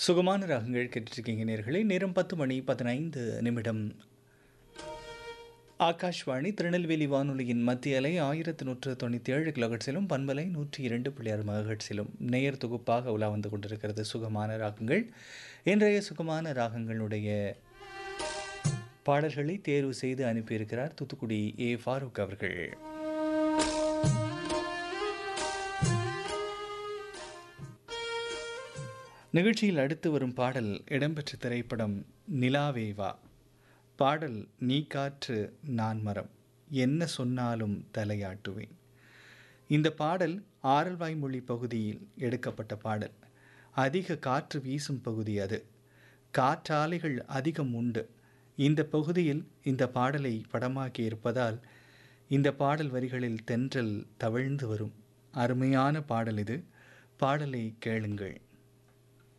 சுகமான ராகங்கள் கேட்டிருக்கீங்க நேர்களே நேரம் பத்து மணி பதினைந்து நிமிடம் ஆகாஷ்வாணி திருநெல்வேலி வானொலியின் மத்திய அலை ஆயிரத்து நூற்று தொண்ணூற்றி ஏழு கிலோஹெட்ஸிலும் பண்பலை நூற்றி இரண்டு புள்ளி ஆறு மகஹெட்ஸிலும் நேயர் தொகுப்பாக உலா வந்து கொண்டிருக்கிறது சுகமான ராகங்கள் இன்றைய சுகமான ராகங்களுடைய பாடல்களை தேர்வு செய்து அனுப்பியிருக்கிறார் தூத்துக்குடி ஏ ஃபாரூக் அவர்கள் நிகழ்ச்சியில் அடுத்து வரும் பாடல் இடம்பெற்ற திரைப்படம் நிலாவேவா பாடல் நீ காற்று நான் மரம் என்ன சொன்னாலும் தலையாட்டுவேன் இந்த பாடல் ஆரல்வாய்மொழி பகுதியில் எடுக்கப்பட்ட பாடல் அதிக காற்று வீசும் பகுதி அது காற்றாலைகள் அதிகம் உண்டு இந்த பகுதியில் இந்த பாடலை படமாக்கி இருப்பதால் இந்த பாடல் வரிகளில் தென்றல் தவழ்ந்து வரும் அருமையான பாடல் இது பாடலை கேளுங்கள்